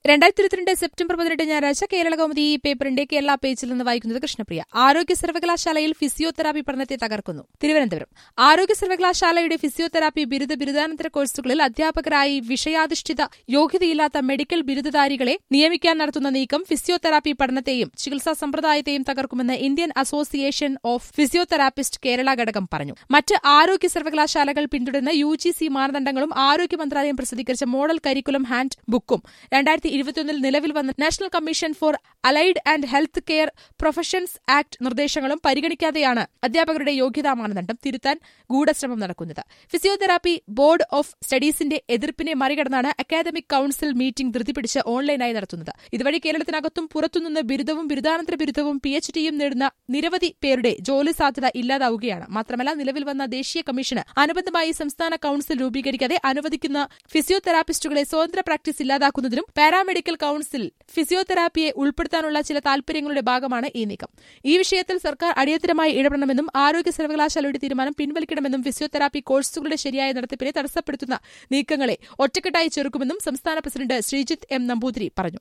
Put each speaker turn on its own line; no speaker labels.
രണ്ടായിരത്തി ഇരുപത്തിരണ്ട് സെപ്റ്റംബർ പതിനെട്ട് ഞായറാഴ്ച കേരള കൗമുദി ഈ പേപ്പറിന്റെ കേരള പേജിൽ നിന്ന് വായിക്കുന്നത് കൃഷ്ണപ്രിയ ആരോഗ്യ സർവകലാശാലയിൽ ഫിസിയോതെറാപ്പി പഠനത്തെ തകർക്കുന്നു തിരുവനന്തപുരം ആരോഗ്യ സർവകലാശാലയുടെ ഫിസിയോതെറാപ്പി ബിരുദ ബിരുദാനന്തര കോഴ്സുകളിൽ അധ്യാപകരായി വിഷയാധിഷ്ഠിത യോഗ്യതയില്ലാത്ത മെഡിക്കൽ ബിരുദധാരികളെ നിയമിക്കാൻ നടത്തുന്ന നീക്കം ഫിസിയോതെറാപ്പി പഠനത്തെയും ചികിത്സാ സമ്പ്രദായത്തെയും തകർക്കുമെന്ന് Indian association of physiotherapist Kerala ഘടകം പറഞ്ഞു മറ്റ് ആരോഗ്യ സർവകലാശാലകൾ പിന്തുടരുന്ന യു ജി സി മാനദണ്ഡങ്ങളും ആരോഗ്യ മന്ത്രാലയം പ്രസിദ്ധീകരിച്ച മോഡൽ കരിക്കുലം ഹാൻഡ് ബുക്കും രണ്ടായിരത്തി ഇരുപത്തിയൊന്നിൽ നിലവിൽ വന്ന national commission for allied and health care professions act നിർദ്ദേശങ്ങളും പരിഗണിക്കാതെയാണ് അധ്യാപകരുടെ യോഗ്യതാ മാനദണ്ഡം തിരുത്താൻ ഗൂഢശ്രമം നടക്കുന്നത് ഫിസിയോതെറാപ്പി ബോർഡ് ഓഫ് സ്റ്റഡീസിന്റെ എതിർപ്പിനെ മറികടന്നാണ് അക്കാദമിക് കൌൺസിൽ മീറ്റിംഗ് ധൃതി പിടിച്ച് ഓൺലൈനായി നടത്തുന്നത് ഇതുവഴി കേരളത്തിനകത്തും പുറത്തുനിന്ന് ബിരുദവും ബിരുദാനന്തര ബിരുദവും പി എച്ച് ഡിയും നേടുന്ന നിരവധി പേരുടെ ജോലി സാധ്യത ഇല്ലാതാവുകയാണ് മാത്രമല്ല നിലവിൽ വന്ന ദേശീയ കമ്മീഷന് അനുബന്ധമായി സംസ്ഥാന കൌൺസിൽ രൂപീകരിക്കാതെ അനുവദിക്കുന്ന ഫിസിയോതെറാപ്പിസ്റ്റുകളെ സ്വതന്ത്ര പ്രാക്ടീസ് ഇല്ലാതാക്കുന്നതിനും പാരാമെഡിക്കൽ കൌൺസിൽ ഫിസിയോതെറാപ്പിയെ ഉൾപ്പെടുത്താനുള്ള ചില താൽപര്യങ്ങളുടെ ഭാഗമാണ് ഈ നീക്കം ഈ വിഷയത്തിൽ സർക്കാർ അടിയന്തരമായി ഇടപെടണമെന്നും ആരോഗ്യ സർവകലാശാലയുടെ തീരുമാനം പിൻവലിക്കണമെന്നും ഫിസിയോതെറാപ്പി കോഴ്സുകളുടെ ശരിയായ നടത്തിപ്പിനെ തടസ്സപ്പെടുത്തുന്ന നീക്കങ്ങളെ ഒറ്റക്കെട്ടായി ചെറുക്കുമെന്നും സംസ്ഥാന പ്രസിഡന്റ് ശ്രീജിത്ത് എം നമ്പൂതിരി പറഞ്ഞു